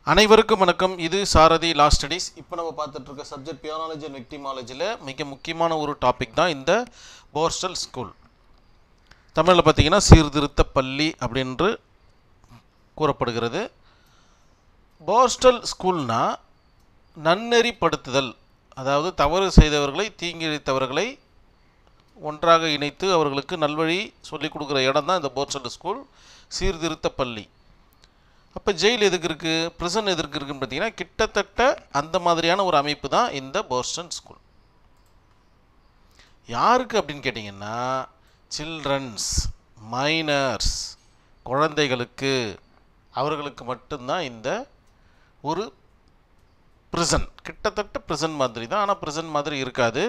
அனைவருக்கும் வணக்கம் இது சாரதி லா ஸ்டடீஸ் இப்போ நம்ம பார்த்துட்டு இருக்க சப்ஜெக்ட் பியானாலஜி அண்ட் விக்டிமாலஜியில் மிக முக்கியமான ஒரு டாபிக் தான் இந்த போர்ஸ்டல் ஸ்கூல் தமிழில் பார்த்தீங்கன்னா சீர்திருத்த பள்ளி அப்படின்று கூறப்படுகிறது போர்ஸ்டல் ஸ்கூல்னா நன்னெறிப்படுத்துதல் அதாவது தவறு செய்தவர்களை தீங்கிழைத்தவர்களை ஒன்றாக இணைத்து அவர்களுக்கு நல்வழி சொல்லிக் கொடுக்குற இடம் தான் இந்த போர்ஸ்டல் ஸ்கூல் சீர்திருத்த பள்ளி அப்போ ஜெயில் எதுக்கு இருக்குது ப்ரிசன் எதுக்கு இருக்குன்னு பார்த்தீங்கன்னா கிட்டத்தட்ட அந்த மாதிரியான ஒரு அமைப்பு தான் இந்த போஸ்டன் ஸ்கூல் யாருக்கு அப்படின்னு கேட்டிங்கன்னா சில்ட்ரன்ஸ் மைனர்ஸ் குழந்தைகளுக்கு அவர்களுக்கு மட்டும்தான் இந்த ஒரு ப்ரிசன் கிட்டத்தட்ட ப்ரிசன் மாதிரி தான் ஆனால் ப்ரிசன் மாதிரி இருக்காது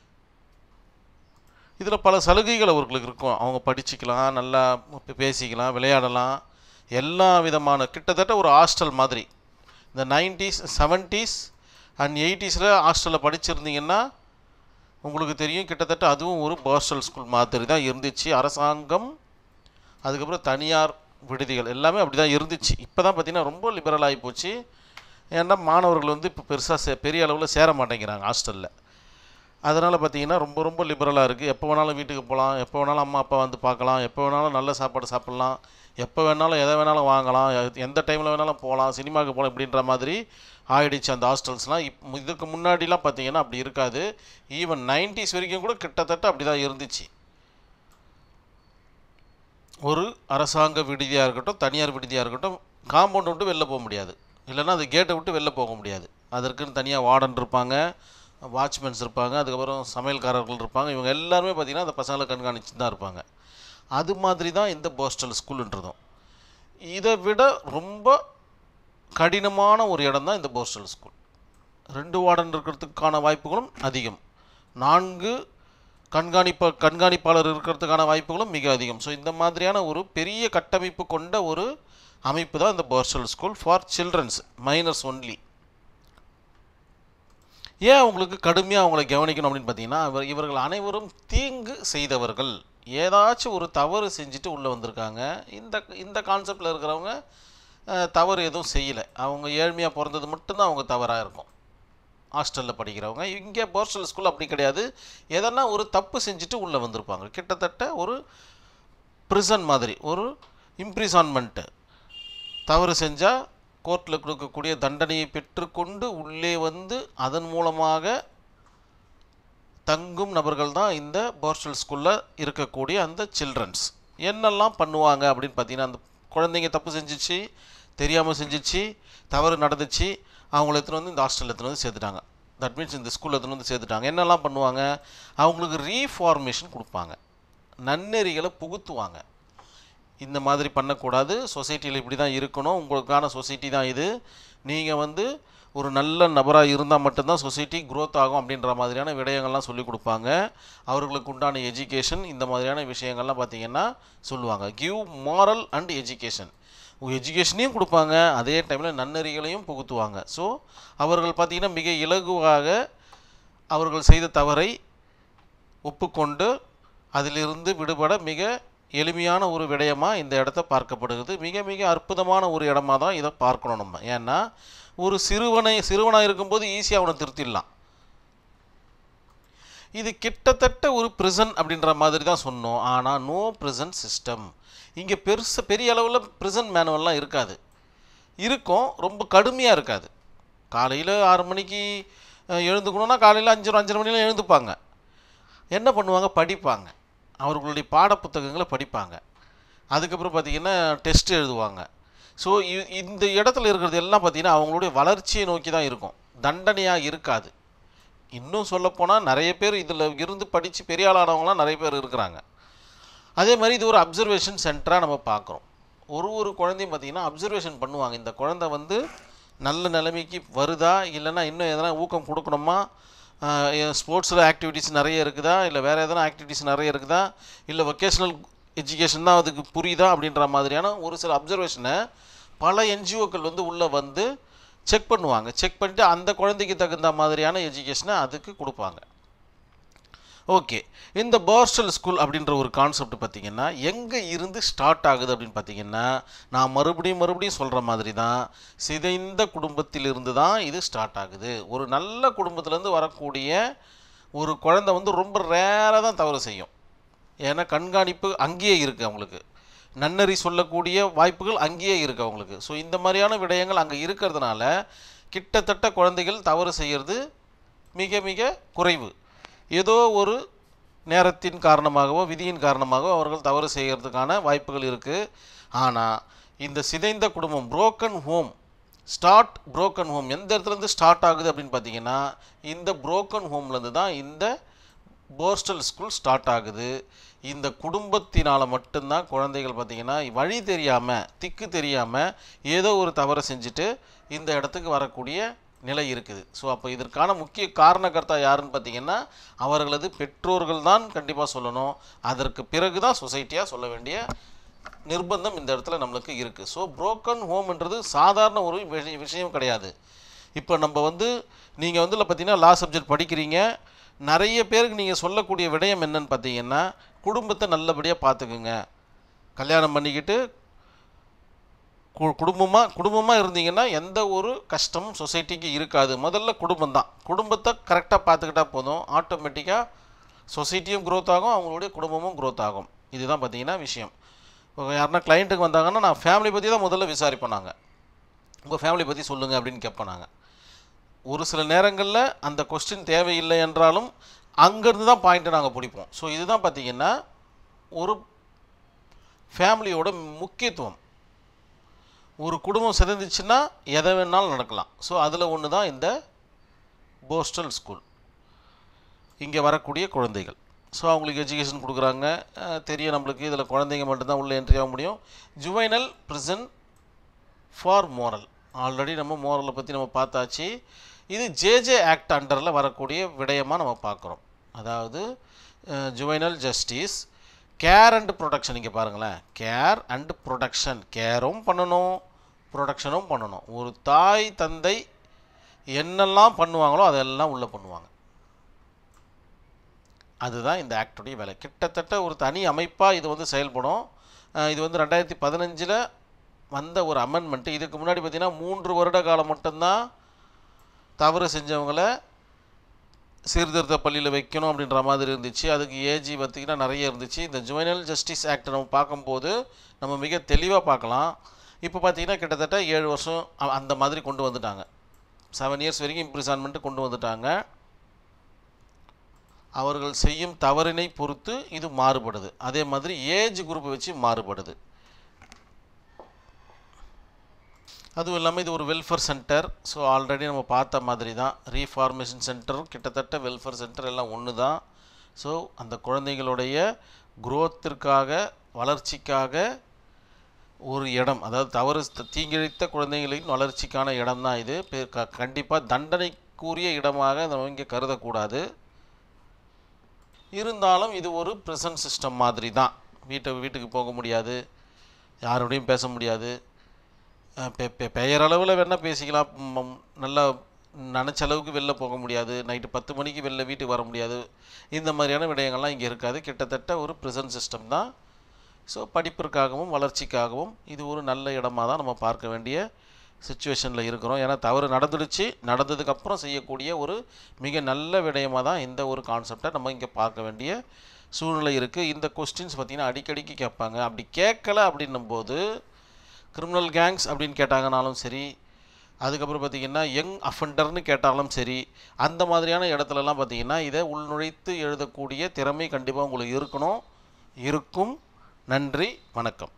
இதில் பல சலுகைகள் அவர்களுக்கு இருக்கும் அவங்க படிச்சுக்கலாம் நல்லா பேசிக்கலாம் விளையாடலாம் எல்லா விதமான கிட்டத்தட்ட ஒரு ஹாஸ்டல் மாதிரி இந்த நைன்டிஸ் செவன்ட்டீஸ் அண்ட் எயிட்டிஸில் ஹாஸ்டலில் படிச்சிருந்தீங்கன்னா உங்களுக்கு தெரியும் கிட்டத்தட்ட அதுவும் ஒரு ஹாஸ்டல் ஸ்கூல் மாதிரி தான் இருந்துச்சு அரசாங்கம் அதுக்கப்புறம் தனியார் விடுதிகள் எல்லாமே அப்படி தான் இருந்துச்சு இப்போ தான் பார்த்திங்கன்னா ரொம்ப லிபரல் ஆகி போச்சு ஏன்னா மாணவர்கள் வந்து இப்போ பெருசாக சே பெரிய அளவில் சேர மாட்டேங்கிறாங்க ஹாஸ்டலில் அதனால் பார்த்தீங்கன்னா ரொம்ப ரொம்ப லிபரலாக இருக்குது எப்போ வேணாலும் வீட்டுக்கு போகலாம் எப்போ வேணாலும் அம்மா அப்பா வந்து பார்க்கலாம் எப்போ வேணாலும் நல்ல சாப்பாடு சாப்பிட்லாம் எப்போ வேணாலும் எதை வேணாலும் வாங்கலாம் எ- எந்த டைமில் வேணாலும் போகலாம் சினிமாவுக்கு போகலாம் இப்படின்ற மாதிரி ஆயிடுச்சு அந்த ஹாஸ்டல்ஸ்லாம் இப் இதுக்கு முன்னாடிலாம் பார்த்தீங்கன்னா அப்படி இருக்காது ஈவன் நைன்டிஸ் வரைக்கும் கூட கிட்டத்தட்ட அப்படி தான் இருந்துச்சு ஒரு அரசாங்க விடுதியாக இருக்கட்டும் தனியார் விடுதியாக இருக்கட்டும் காம்பவுண்ட் விட்டு வெளில போக முடியாது இல்லைன்னா அது கேட்டை விட்டு வெளில போக முடியாது அதற்குன்னு தனியாக வார்டன் இருப்பாங்க வாட்ச்மேன்ஸ் இருப்பாங்க அதுக்கப்புறம் சமையல்காரர்கள் இருப்பாங்க இவங்க எல்லாருமே பார்த்திங்கன்னா அந்த பசங்களை கண்காணிச்சு தான் இருப்பாங்க அது மாதிரி தான் இந்த போஸ்டல் ஸ்கூலுன்றதும் இதை விட ரொம்ப கடினமான ஒரு இடம் தான் இந்த போஸ்டல் ஸ்கூல் ரெண்டு வார்டன் இருக்கிறதுக்கான வாய்ப்புகளும் அதிகம் நான்கு கண்காணிப்ப கண்காணிப்பாளர் இருக்கிறதுக்கான வாய்ப்புகளும் மிக அதிகம் ஸோ இந்த மாதிரியான ஒரு பெரிய கட்டமைப்பு கொண்ட ஒரு அமைப்பு தான் இந்த borstal school for children's minors only ஏன் அவங்களுக்கு கடுமையாக அவங்கள கவனிக்கணும் அப்படின்னு பார்த்தீங்கன்னா இவர் இவர்கள் அனைவரும் தீங்கு செய்தவர்கள் ஏதாச்சும் ஒரு தவறு செஞ்சுட்டு உள்ளே வந்திருக்காங்க இந்த இந்த கான்செப்டில் இருக்கிறவங்க அஹ், தவறு எதுவும் செய்யலை அவங்க ஏழ்மையாக பிறந்தது மட்டும்தான் அவங்க தவறாக இருக்கும் ஹாஸ்டலில் படிக்கிறவங்க இங்கே போர்ஸ்டல் ஸ்கூல் அப்படி கிடையாது எதனா ஒரு தப்பு செஞ்சுட்டு உள்ளே வந்திருப்பாங்க கிட்டத்தட்ட ஒரு ப்ரிசன் மாதிரி ஒரு இம்ப்ரிசான்மெண்ட்டு தவறு செஞ்சால் கோர்ட்டில் கொடுக்கக்கூடிய தண்டனையை பெற்றுக்கொண்டு உள்ளே வந்து அதன் மூலமாக தங்கும் நபர்கள் தான் இந்த போர்ஸ்டல் ஸ்கூலில் இருக்கக்கூடிய அந்த சில்ட்ரன்ஸ் என்னெல்லாம் பண்ணுவாங்க அப்படின்னு பார்த்தீங்கன்னா அந்த குழந்தைங்க தப்பு செஞ்சிச்சு தெரியாமல் செஞ்சிச்சு தவறு நடந்துச்சு அவங்கள எடுத்துகிட்டு வந்து இந்த ஹாஸ்டலில் எடுத்துகிட்டு வந்து சேர்த்துட்டாங்க தட் மீன்ஸ் இந்த ஸ்கூலில் எடுத்துகிட்டு வந்து சேர்த்துட்டாங்க என்னெல்லாம் பண்ணுவாங்க அவங்களுக்கு ரீஃபார்மேஷன் கொடுப்பாங்க நன்னெறிகளை புகுத்துவாங்க இந்த மாதிரி பண்ணக்கூடாது சொசைட்டியில் இப்படி தான் இருக்கணும் உங்களுக்கான சொசைட்டி தான் இது நீங்கள் வந்து ஒரு நல்ல நபராக இருந்தால் மட்டும்தான் சொசைட்டி growth ஆகும் அப்படின்ற மாதிரியான விடயங்கள்லாம் சொல்லிக் கொடுப்பாங்க அவர்களுக்கு உண்டான எஜுகேஷன் இந்த மாதிரியான விஷயங்கள்லாம் பார்த்தீங்கன்னா சொல்லுவாங்க கிவ் moral அண்ட் எஜுகேஷன் எஜுகேஷனையும் கொடுப்பாங்க அதே டைமில் நன்னெறிகளையும் புகுத்துவாங்க ஸோ அவர்கள் பார்த்தீங்கன்னா மிக இலகுவாக அவர்கள் செய்த தவறை ஒப்புக்கொண்டு அதிலிருந்து விடுபட மிக எளிமையான ஒரு விடயமா இந்த இடத்த பார்க்கப்படுகிறது மிக மிக அற்புதமான ஒரு இடமா தான் இதை பார்க்கணும் நம்ம ஏன்னா ஒரு சிறுவனை சிறுவனாக இருக்கும்போது ஈஸியாக அவனை திருத்திடலாம் இது கிட்டத்தட்ட ஒரு ப்ரிசன் அப்படின்ற மாதிரி தான் சொன்னோம் ஆனால் நோ ப்ரிசன் சிஸ்டம் இங்கே பெருசு பெரிய அளவில் ப்ரிசன் மேனுவல்லாம் இருக்காது இருக்கும் ரொம்ப கடுமையாக இருக்காது காலையில் ஆறு மணிக்கு அஹ், எழுந்துக்கணுன்னா காலையில் அஞ்சு அஞ்சரை மணிலாம் எழுந்துப்பாங்க என்ன பண்ணுவாங்க படிப்பாங்க அவர்களுடைய பாடப்புத்தகங்களை படிப்பாங்க அதுக்கப்புறம் பார்த்திங்கன்னா டெஸ்ட் எழுதுவாங்க ஸோ இந்த இடத்துல இருக்கிறது எல்லாம் பார்த்திங்கன்னா அவங்களுடைய வளர்ச்சியை நோக்கி தான் இருக்கும் தண்டனையாக இருக்காது இன்னும் சொல்லப்போனால் நிறைய பேர் இதில் இருந்து படித்து பெரிய ஆளானவங்களாம் நிறைய பேர் இருக்கிறாங்க அதே மாதிரி இது ஒரு அப்சர்வேஷன் சென்டராக நம்ம பார்க்குறோம் ஒரு ஒரு குழந்தையும் பார்த்திங்கன்னா அப்சர்வேஷன் பண்ணுவாங்க இந்த குழந்தை வந்து நல்ல நிலைமைக்கு வருதா இல்லைன்னா இன்னும் எதனா ஊக்கம் கொடுக்கணுமா ஸ்போர்ட்ஸில் ஆக்டிவிட்டீஸ் நிறைய இருக்குதா இல்லை வேறு எதனா ஆக்டிவிட்டீஸ் நிறைய இருக்குதா இல்லை வொக்கேஷ்னல் எஜுகேஷன் தான் அதுக்கு புரியுதா அப்படின்ற மாதிரியான ஒரு சில அப்சர்வேஷனை பல என்ஜிஓக்கள் வந்து உள்ளே வந்து செக் பண்ணுவாங்க செக் பண்ணிவிட்டு அந்த குழந்தைக்கு தகுந்த மாதிரியான எஜுகேஷனை அதுக்கு கொடுப்பாங்க ஓகே இந்த போர்ஸ்டல் ஸ்கூல் அப்படின்ற ஒரு கான்செப்ட் பார்த்தீங்கன்னா எங்கே இருந்து ஸ்டார்ட் ஆகுது அப்படின்னு பார்த்தீங்கன்னா நான் மறுபடியும் மறுபடியும் சொல்கிற மாதிரி தான் சிதைந்த குடும்பத்திலிருந்து தான் இது ஸ்டார்ட் ஆகுது ஒரு நல்ல குடும்பத்திலேருந்து வரக்கூடிய ஒரு குழந்தை வந்து ரொம்ப ரேராக தான் தவறு செய்யும் ஏன்னா கண்காணிப்பு அங்கேயே இருக்குது அவங்களுக்கு நன்னறி சொல்லக்கூடிய வாய்ப்புகள் அங்கேயே இருக்குது அவங்களுக்கு ஸோ இந்த மாதிரியான விடயங்கள் அங்கே இருக்கிறதுனால கிட்டத்தட்ட குழந்தைகள் தவறு செய்கிறது மிக மிக குறைவு ஏதோ ஒரு நேரத்தின் காரணமாகவோ விதியின் காரணமாகவோ அவர்கள் தவறு செய்கிறதுக்கான வாய்ப்புகள் இருக்குது ஆனால் இந்த சிதைந்த குடும்பம் broken home start broken home எந்த இடத்துலேருந்து ஸ்டார்ட் ஆகுது அப்படின்னு பார்த்தீங்கன்னா இந்த புரோக்கன் ஹோம்லேருந்து தான் இந்த போஸ்டல் ஸ்கூல் ஸ்டார்ட் ஆகுது இந்த குடும்பத்தினால் மட்டும்தான் குழந்தைகள் பார்த்திங்கன்னா வழி தெரியாமல் திக்கு தெரியாமல் ஏதோ ஒரு தவறை செஞ்சுட்டு இந்த இடத்துக்கு வரக்கூடிய நிலை இருக்குது ஸோ அப்போ இதற்கான முக்கிய காரணகர்த்தா யாருன்னு பார்த்தீங்கன்னா அவர்களது பெற்றோர்கள் தான் கண்டிப்பாக சொல்லணும் அதற்கு பிறகு தான் சொசைட்டியாக சொல்ல வேண்டிய நிர்பந்தம் இந்த இடத்துல நம்மளுக்கு இருக்குது ஸோ புரோக்கன் ஹோம்ன்றது சாதாரண ஒரு விஷய- விஷயம் கிடையாது இப்போ நம்ம வந்து நீங்கள் வந்து பார்த்தீங்கன்னா லா சப்ஜெக்ட் படிக்கிறீங்க நிறைய பேருக்கு நீங்கள் சொல்லக்கூடிய விடயம் என்னன்னு பார்த்தீங்கன்னா குடும்பத்தை நல்லபடியாக பார்த்துக்குங்க கல்யாணம் பண்ணிக்கிட்டு கு குடும்பமாக குடும்பமாக இருந்தீங்கன்னா எந்த ஒரு கஷ்டமும் சொசைட்டிக்கு இருக்காது முதல்ல குடும்பம் தான் குடும்பத்தை கரெக்டாக பார்த்துக்கிட்டா போதும் ஆட்டோமேட்டிக்காக சொசைட்டியும் growth ஆகும் அவங்களுடைய குடும்பமும் growth ஆகும் இதுதான் பார்த்தீங்கன்னா விஷயம் இப்போ யாருன்னா கிளைண்ட்டுக்கு வந்தாங்கன்னா நான் ஃபேமிலி பற்றி தான் முதல்ல விசாரிப்போம் நாங்கள் உங்கள் ஃபேமிலி பற்றி சொல்லுங்கள் அப்படின்னு கேட்போம் நாங்கள் ஒரு சில நேரங்களில் அந்த கொஸ்டின் தேவையில்லை என்றாலும் அங்கேருந்து தான் பாயிண்ட்டை நாங்கள் பிடிப்போம் ஸோ இதுதான் பார்த்தீங்கன்னா ஒரு ஃபேமிலியோட முக்கியத்துவம் ஒரு குடும்பம் சிதைந்துச்சுன்னா எதை வேணாலும் நடக்கலாம் ஸோ அதில் ஒன்று தான் இந்த போஸ்டல் ஸ்கூல் இங்கே வரக்கூடிய குழந்தைகள் ஸோ அவங்களுக்கு எஜுகேஷன் கொடுக்குறாங்க அஹ் தெரியும் நம்மளுக்கு இதில் குழந்தைங்க மட்டும்தான் உள்ளே என்ட்ரி ஆக முடியும் juvenile prison for moral already நம்ம மோரலை பற்றி நம்ம பார்த்தாச்சு இது ஜேஜே ஆக்ட் அண்டரில் வரக்கூடிய விடயமாக நம்ம பார்க்குறோம் அதாவது juvenile justice care and protection இங்கே பாருங்களேன் கேர் அண்ட் ப்ரொடக்ஷன் கேரும் பண்ணணும் ப்ரொடக்ஷனும் பண்ணணும் ஒரு தாய் தந்தை என்னெல்லாம் பண்ணுவாங்களோ அதெல்லாம் உள்ளே பண்ணுவாங்க அதுதான் இந்த ஆக்டுடைய வேலை கிட்டத்தட்ட ஒரு தனி அமைப்பாக இது வந்து செயல்படும் அஹ் இது வந்து ரெண்டாயிரத்தி பதினஞ்சில் வந்த ஒரு அமெண்ட்மெண்ட்டு இதுக்கு முன்னாடி பார்த்தீங்கன்னா மூன்று வருட காலம் மட்டும்தான் தவறு செஞ்சவங்கள சீர்திருத்த பள்ளியில் வைக்கணும் அப்படின்ற மாதிரி இருந்துச்சு அதுக்கு ஏஜி பார்த்திங்கன்னா நிறைய இருந்துச்சு இந்த ஜுவனல் ஜஸ்டிஸ் ஆக்ட் நம்ம பார்க்கும்போது நம்ம மிக தெளிவாக பார்க்கலாம் இப்போ பார்த்தீங்கன்னா கிட்டத்தட்ட ஏழு வருஷம் அ- அந்த மாதிரி கொண்டு வந்துட்டாங்க செவன் இயர்ஸ் வரைக்கும் இம்ப்ரிசான்மெண்ட்டு கொண்டு வந்துட்டாங்க அவர்கள் செய்யும் தவறினை பொறுத்து இது மாறுபடுது அதே மாதிரி ஏஜ் குரூப்பை வச்சு மாறுபடுது அதுவும் இல்லாமல் இது ஒரு வெல்ஃபேர் சென்டர் ஸோ ஆல்ரெடி நம்ம பார்த்த மாதிரி தான் ரீஃபார்மேஷன் சென்டரும் கிட்டத்தட்ட வெல்ஃபேர் சென்டர் எல்லாம் ஒன்று தான் ஸோ அந்த குழந்தைகளுடைய குரோத்திற்காக வளர்ச்சிக்காக ஒரு இடம் அதாவது தவறு த- தீங்கிழைத்த குழந்தைகளின் வளர்ச்சிக்கான இடம் தான் இது பெ- க கண்டிப்பாக தண்டனைக்குரிய இடமாக நம்ம இங்கே கருதக்கூடாது இருந்தாலும் இது ஒரு ப்ரெசன்ட் சிஸ்டம் மாதிரி தான் வீட்டை வீட்டுக்கு போக முடியாது யாரோடையும் பேச முடியாது அஹ் பெ பெ பெயரளவில் வேணால் பேசிக்கலாம் ம், நல்லா நினச்ச அளவுக்கு வெளில போக முடியாது நைட்டு பத்து மணிக்கு வெளில வீட்டுக்கு வர முடியாது இந்த மாதிரியான விடயங்கள்லாம் இங்கே இருக்காது கிட்டத்தட்ட ஒரு ப்ரெசன்ட் சிஸ்டம் தான் ஸோ படிப்பிற்காகவும் வளர்ச்சிக்காகவும் இது ஒரு நல்ல இடமா தான் நம்ம பார்க்க வேண்டிய சுச்சுவேஷனில் இருக்கிறோம் ஏன்னா தவறு நடந்துடுச்சு நடந்ததுக்கப்புறம் செய்யக்கூடிய ஒரு மிக நல்ல விடயமாக தான் இந்த ஒரு கான்செப்டை நம்ம இங்கே பார்க்க வேண்டிய சூழ்நிலை இருக்குது இந்த கொஸ்டின்ஸ் பார்த்திங்கன்னா அடிக்கடிக்கு கேட்பாங்க அப்படி கேட்கல அப்படின்னும் போது கிரிமினல் கேங்ஸ் அப்படின்னு கேட்டாங்கனாலும் சரி அதுக்கப்புறம் பார்த்திங்கன்னா யங் அஃபெண்டர்னு கேட்டாலும் சரி அந்த மாதிரியான இடத்துலலாம் பார்த்திங்கன்னா இதை உள்நுழைத்து எழுதக்கூடிய திறமை கண்டிப்பாக உங்களுக்கு இருக்கணும் இருக்கும் நன்றி வணக்கம்